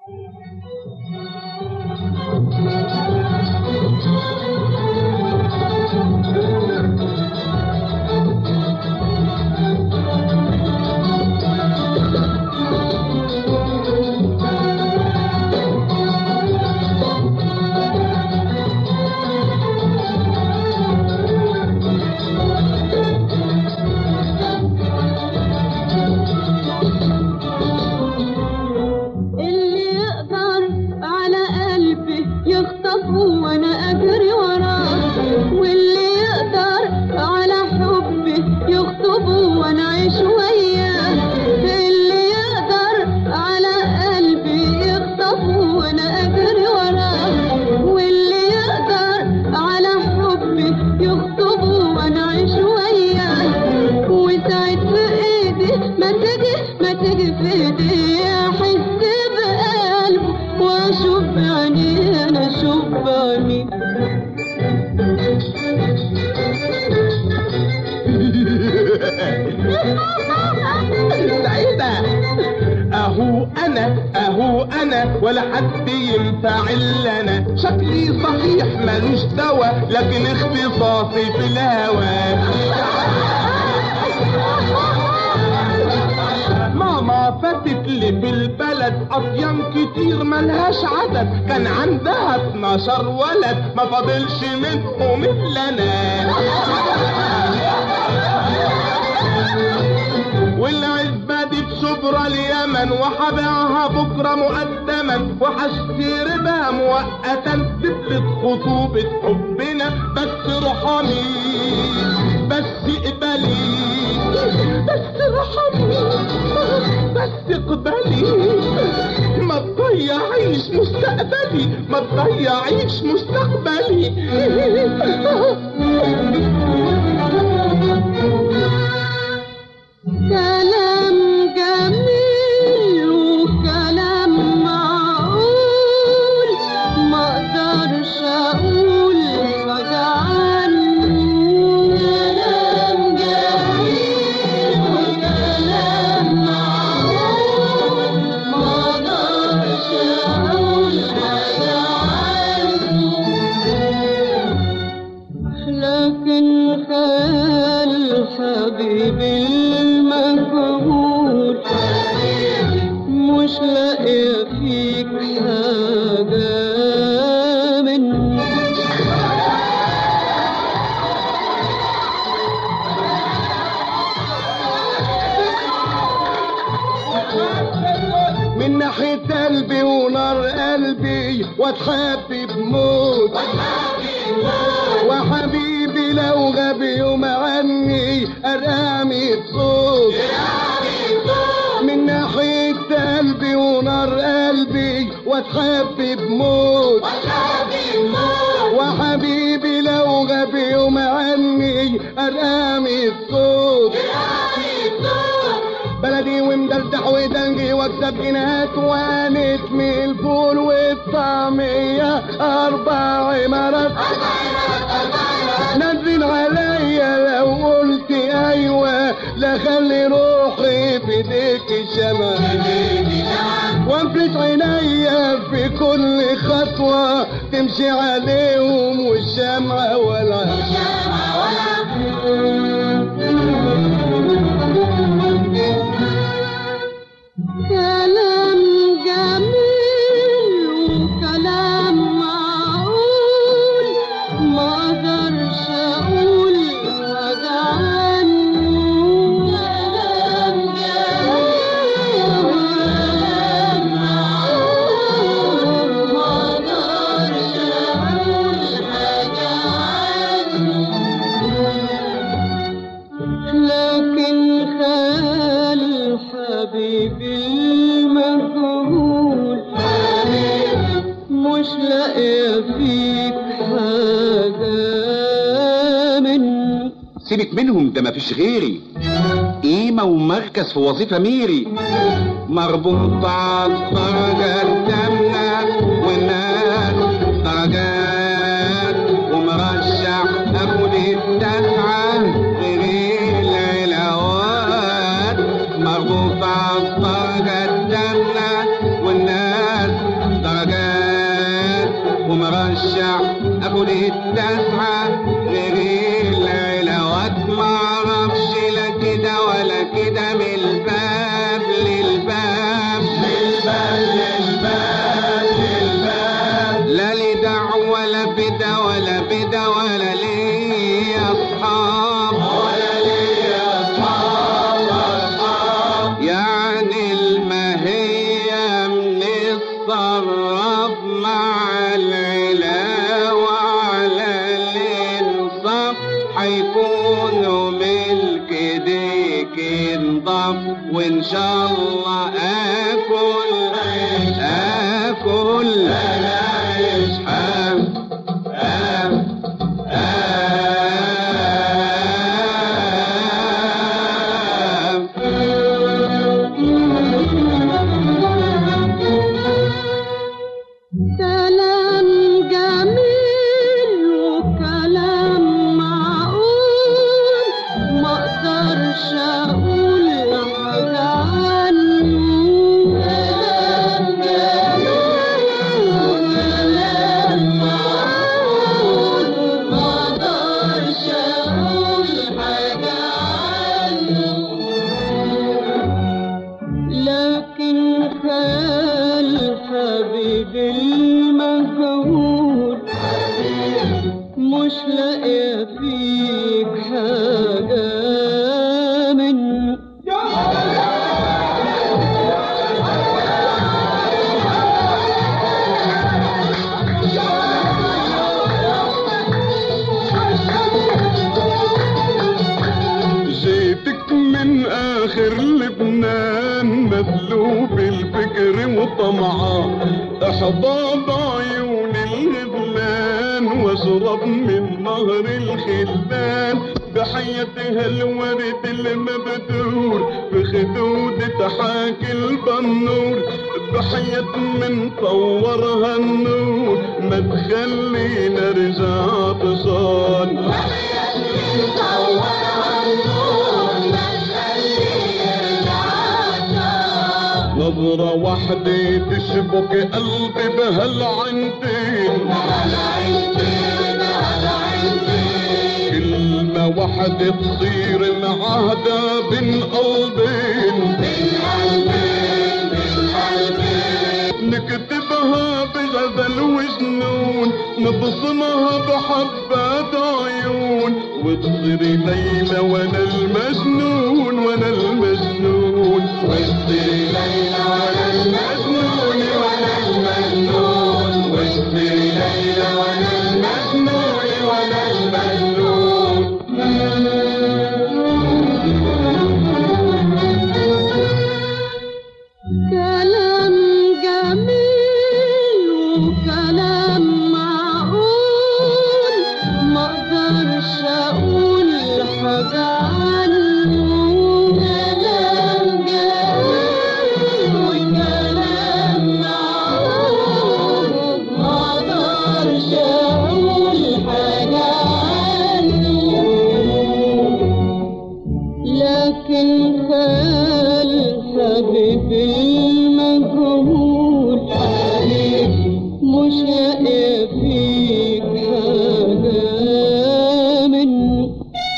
اللي يقدر على قلبي يخطفه وانا اجري وراه واللي يقدر على حبي يخطبه وانا اعيش وياه اللي يقدر على قلبي يخطفه وانا اجري وراه واللي يقدر على حبي يخطبه وانا اعيش وياه وساعد في ايدي ما تجي ما تجي في ايدي احس بقلبه واشوف بعينيه انا اشوف بعينيه سعيدة اهو انا اهو انا ولا حد ينفع الا انا شكلي صحيح ملوش دوا لكن اختصاصي في الهوى ماما فاتت لي في البلد اطيان كتير ملهاش عدد كان عندها 12 ولد ما فاضلش منهم الا انا والعزبة دي بشبرا اليمن وحبيعها بكرة مقدما وحشتري بها مؤقتا تثبت خطوبة حبنا بس ارحمي بس اقبلي بس ارحمي بس اقبلي ما تضيعيش مستقبلي ما تضيعيش مستقبلي كلام جميل وكلام معقول ما اقدرش اقول حاجة عنه كلام جميل وكلام معقول ما اقدرش اقول حاجة عنه لكن خال حبيبي المجهول مش لاقي فيك حاجة مني من ناحية قلبي ونار قلبي واتحبب موت وحبيبي لو غاب يوم عني ارقامي صوت من ناحية قلبي ونار قلبي واتحبب موت وحبيبي لو غاب يوم عني ارقامي الصوت بلدي ومدردح ودنجي واكسب جنيهات وانتمي الفول والطعمية اربع عمارات نزل عليا لو قلت ايوه لا خلي روحي في ايديك الشمع وانفلت عينيا في كل خطوة تمشي عليهم والشمعة ولا كلام جميل وكلام معقول ما اقدرش اقول حاجة عنه كلام جميل وكلام معقول ما اقدرش اقول حاجة عنه لكن خال حبيبي المجهول مش لاقي فيك حاجة مني سيبك منهم ده مفيش غيري قيمة ومركز في وظيفة ميري مربوط على الدرجة التامنة والناس درجات ومرشح اخد الدفعة غير العلاوات مربوط على الدرجة التامنة والناس اترشح اخد التسعة غير العلاوات معرفش لا كده ولا كده من الباب للباب للباب للباب للباب لا لي دعوة ولا بدا ولا بدا ولا لي اصحاب ولا ليا أصحاب أصحاب يعني المهية من الصرف مع العلا وعلى الانصاف حيكونوا ملك ديك انضاف وان شاء الله اكل اكل أنا عايش آم آم آم كلام جميل وكلام معقول ما اقدرش اقول حاجة عنه كلام جميل وكلام معقول ما اقدرش اقول حاجة عنه لكن خال حبيبي المجهول مش لاقيه فيك حاجه منه جيتك من اخر لبنان مسلوب الفكر وطمعان احضى بعيون الغزلان واشرب من نهر الخلان بحياتها الورد المبتور بخدود تحاكي البنور بحياة من طورها النور ما تخلينا رجع طشان نظرة واحدة تشبك قلبي بهالعينتين كلمة واحدة تصير معاهدة بين قلبين نكتبها بغزل وجنون نبصمها بحبات عيون وتصيري ليلى وانا المجنون وانا المجنون وتصيري ليلى وانا المجنون وانا المجنون وتصيري ليلى وانا المجنون وانا المجنون كلام جميل وكلام معقول ما اقدرش اقول حاجة عنه كلام جميل وكلام معقول ما اقدرش اقول حاجة عنه لكن خال حبيبي المجهول مش لاقي فيك حاجة منه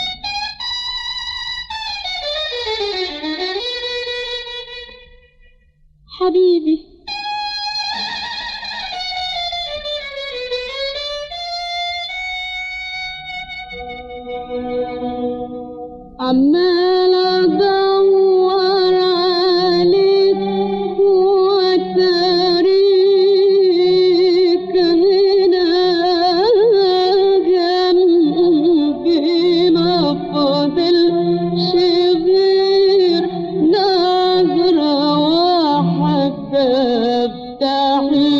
حبيبي عمال ادور عليك واتاريك هنا جنبي ما فاضلش غير نظرة واحدة افتح